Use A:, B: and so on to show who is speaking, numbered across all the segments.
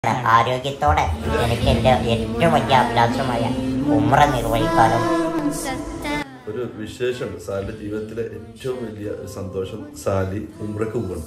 A: ആരോഗ്യത്തോടെ എനിക്ക് എൻ്റെ ഏറ്റവും വലിയ അഭിലാഷമായ ഉമ്ര നിർവഹിക്കാനും
B: ഒരു വിശേഷമുണ്ട് സാലിന്റെ ജീവിതത്തിലെ ഏറ്റവും വലിയ ഒരു സന്തോഷം സാലി ഉമ്രക്ക് പോകണം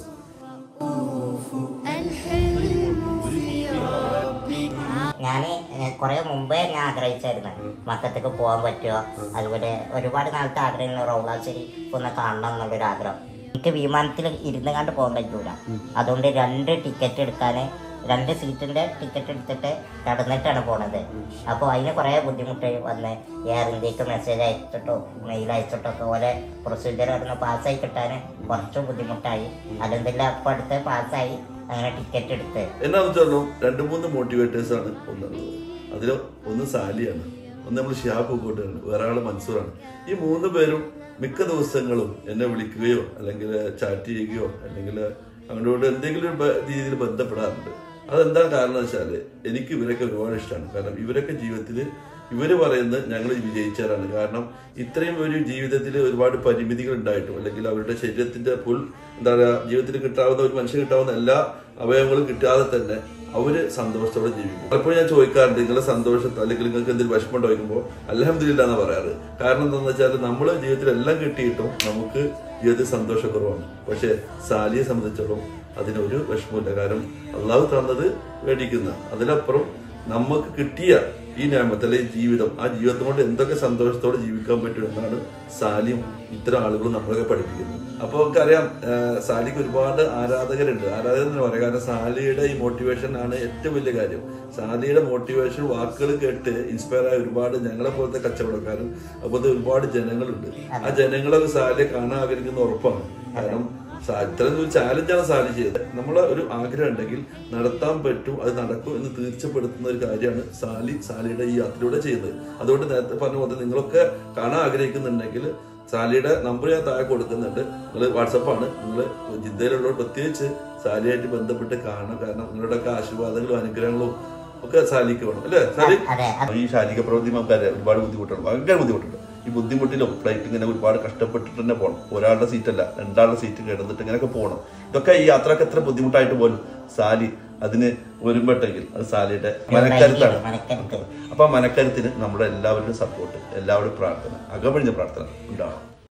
A: ഞാൻ കുറെ മുമ്പേ ഞാൻ ആഗ്രഹിച്ചായിരുന്നു മക്കത്തേക്ക് പോകാൻ പറ്റുമോ അതുപോലെ ഒരുപാട് നാളത്തെ ആഗ്രഹങ്ങൾ റൗളാശ്ശേരി ഒന്ന് കാണണം എന്നുള്ളൊരു ആഗ്രഹം എനിക്ക് വിമാനത്തിൽ ഇരുന്ന് കണ്ട് പോകാൻ പറ്റൂല അതുകൊണ്ട് രണ്ട് ടിക്കറ്റ് എടുക്കാൻ രണ്ട് സീറ്റിന്റെ ടിക്കറ്റ് എടുത്തിട്ട് കടന്നിട്ടാണ് പോണത് അപ്പോൾ അതിന് കുറേ ബുദ്ധിമുട്ട് വന്ന് എയർ ഇന്ത്യക്ക് മെസ്സേജ് അയച്ചിട്ടോ മെയിൽ അയച്ചിട്ടോ ഒക്കെ ഓരോ പ്രൊസീജിയർ അവിടുന്ന് പാസ്സായി കിട്ടാൻ കുറച്ച് ബുദ്ധിമുട്ടായി അതെന്തില്ല അപ്പോൾ അടുത്ത് പാസ്സായി അങ്ങനെ ടിക്കറ്റ് എടുത്ത്
B: എന്നാന്ന് വെച്ചാലും രണ്ട് മൂന്ന് മോട്ടിവേറ്റേഴ്സ് ആണ് ഒന്നുള്ളത് അതിൽ ഒന്ന് സാലിയാണ് ഒന്ന് നമ്മൾ ഷിയാബ് പൂക്കോട്ടാണ് വേറെ ആള് മൻസൂറാണ് ഈ മൂന്ന് പേരും മിക്ക ദിവസങ്ങളും എന്നെ വിളിക്കുകയോ അല്ലെങ്കിൽ ചാറ്റ് ചെയ്യുകയോ അല്ലെങ്കിൽ അവരോട് എന്തെങ്കിലും ഒരു ബ- രീതിയിൽ ബന്ധപ്പെടാറുണ്ട് അതെന്താ കാരണം വെച്ചാല് എനിക്ക് ഇവരൊക്കെ ഒരുപാട് ഇഷ്ടമാണ് കാരണം ഇവരൊക്കെ ജീവിതത്തിൽ ഇവര് പറയുന്നത് ഞങ്ങൾ വിജയിച്ചവരാണ് കാരണം ഇത്രയും ഒരു ജീവിതത്തിൽ ഒരുപാട് പരിമിതികൾ ഉണ്ടായിട്ടും അല്ലെങ്കിൽ അവരുടെ ശരീരത്തിന്റെ ഫുൾ എന്താ പറയാ ജീവിതത്തിൽ കിട്ടാവുന്ന ഒരു മനുഷ്യന് കിട്ടാവുന്ന എല്ലാ അവയവങ്ങളും കിട്ടാതെ തന്നെ അവര് സന്തോഷത്തോടെ ജീവിക്കും പലപ്പോഴും ഞാൻ ചോദിക്കാറുണ്ട് നിങ്ങളെ സന്തോഷത്തോ അല്ലെങ്കിൽ നിങ്ങൾക്ക് എന്തെങ്കിലും വിഷമം ചോദിക്കുമ്പോൾ അലഹമില്ല എന്ന് പറയാറ് കാരണം എന്താണെന്ന് വെച്ചാൽ നമ്മൾ ജീവിതത്തിൽ എല്ലാം കിട്ടിയിട്ടും നമുക്ക് ജീവിതത്തിൽ സന്തോഷക്കുറവാണ് പക്ഷെ സാലിയെ സംബന്ധിച്ചിടത്തോളം അതിനൊരു വിഷമമില്ല കാരണം അള്ളാഹു തന്നത് മേടിക്കുന്ന അതിനപ്പുറം നമുക്ക് കിട്ടിയ ഈ ഞാമത്ത് അല്ലെങ്കിൽ ജീവിതം ആ ജീവിതം കൊണ്ട് എന്തൊക്കെ സന്തോഷത്തോടെ ജീവിക്കാൻ പറ്റും എന്നാണ് സാലിയും ഇത്തരം ആളുകളും നമ്മളൊക്കെ പഠിപ്പിക്കുന്നത് അപ്പോൾ നമുക്കറിയാം ആഹ് സാലിക്ക് ഒരുപാട് ആരാധകരുണ്ട് ആരാധകർ എന്ന് പറയാം കാരണം സാലിയുടെ ഈ മോട്ടിവേഷൻ ആണ് ഏറ്റവും വലിയ കാര്യം സാലിയുടെ മോട്ടിവേഷൻ വാക്കുകൾ കേട്ട് ഇൻസ്പയർ ആയ ഒരുപാട് ഞങ്ങളെ പോലത്തെ കച്ചവടക്കാരും അതുപോലത്തെ ഒരുപാട് ജനങ്ങളുണ്ട് ആ ജനങ്ങളൊക്കെ സാലിയെ കാണാൻ ആഗ്രഹിക്കുന്ന ഉറപ്പാണ് കാരണം സാ- ഇത്രയും ഒരു ചാലഞ്ചാണ് സാലി ചെയ്തത് നമ്മളെ ഒരു ആഗ്രഹം ഉണ്ടെങ്കിൽ നടത്താൻ പറ്റും അത് നടക്കും എന്ന് തീർച്ചപ്പെടുത്തുന്ന ഒരു കാര്യമാണ് സാലി സാലിയുടെ ഈ യാത്രയിലൂടെ ചെയ്യുന്നത് അതുകൊണ്ട് നേരത്തെ പറഞ്ഞ പോലെ നിങ്ങളൊക്കെ കാണാൻ ആഗ്രഹിക്കുന്നുണ്ടെങ്കിൽ സാലിയുടെ നമ്പർ ഞാൻ താഴെ കൊടുക്കുന്നുണ്ട് നിങ്ങൾ വാട്സപ്പാണ് നിങ്ങൾ ജിദ്ദയിലുള്ളവർ പ്രത്യേകിച്ച് സാലിയായിട്ട് ബന്ധപ്പെട്ട് കാണണം കാരണം നിങ്ങളുടെയൊക്കെ ആശീർവാദങ്ങളും അനുഗ്രഹങ്ങളും ഒക്കെ സാലിക്ക് വേണം അല്ലേ സാലി
A: അതെ
B: ഈ ശാരീരിക പ്രവൃത്തി നമുക്കറിയാം ഒരുപാട് ബുദ്ധിമുട്ടുണ്ട് ഭയങ്കര ബുദ്ധിമുട്ടുണ്ട് ഈ ബുദ്ധിമുട്ടിലും ഫ്ലൈറ്റ് ഇങ്ങനെ ഒരുപാട് കഷ്ടപ്പെട്ടിട്ട് തന്നെ പോകണം ഒരാളുടെ സീറ്റല്ല രണ്ടാളുടെ സീറ്റ് കിടന്നിട്ട് ഇങ്ങനെയൊക്കെ പോകണം ഇതൊക്കെ ഈ യാത്രക്ക് എത്ര ബുദ്ധിമുട്ടായിട്ട് പോലും സാലി അതിന് വരുമ്പോഴെങ്കിൽ അത് സാലിയുടെ മനക്കരുത്താണ്
A: മനക്കരുത്ത്
B: അപ്പൊ ആ മനക്കരുത്തിന് നമ്മുടെ എല്ലാവരുടെയും സപ്പോർട്ട് എല്ലാവരുടെയും പ്രാർത്ഥന അകമഴിഞ്ഞ പ്രാർത്ഥന ഉണ്ടാവണം